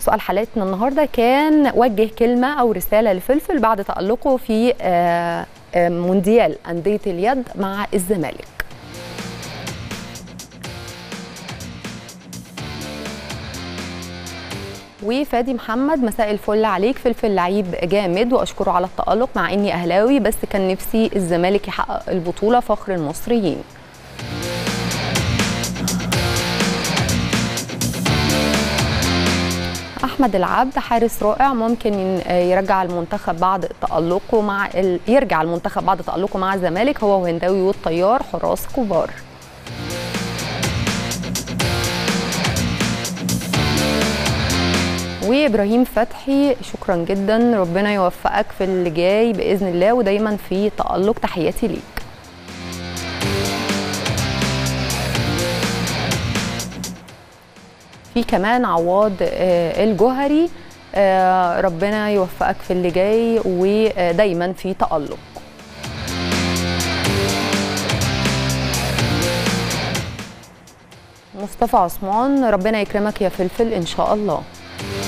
سؤال حلقتنا النهارده كان وجه كلمه او رساله لفلفل بعد تالقه في آه، آه، مونديال انديه اليد مع الزمالك وفادي محمد مساء الفل عليك فلفل لعيب جامد واشكره على التالق مع اني اهلاوي بس كان نفسي الزمالك يحقق البطوله فخر المصريين احمد العبد حارس رائع ممكن ين- يرجع المنتخب بعد تالقه مع ال... يرجع المنتخب بعد تالقه مع الزمالك هو وهنداوي والطيار حراس كبار وابراهيم فتحي شكرا جدا ربنا يوفقك في اللي جاي باذن الله ودايما في تالق تحياتي ليك في كمان عواد آه، الجوهري آه، ربنا يوفقك في اللي جاي ودايما في تألق مصطفى عثمان ربنا يكرمك يا فلفل ان شاء الله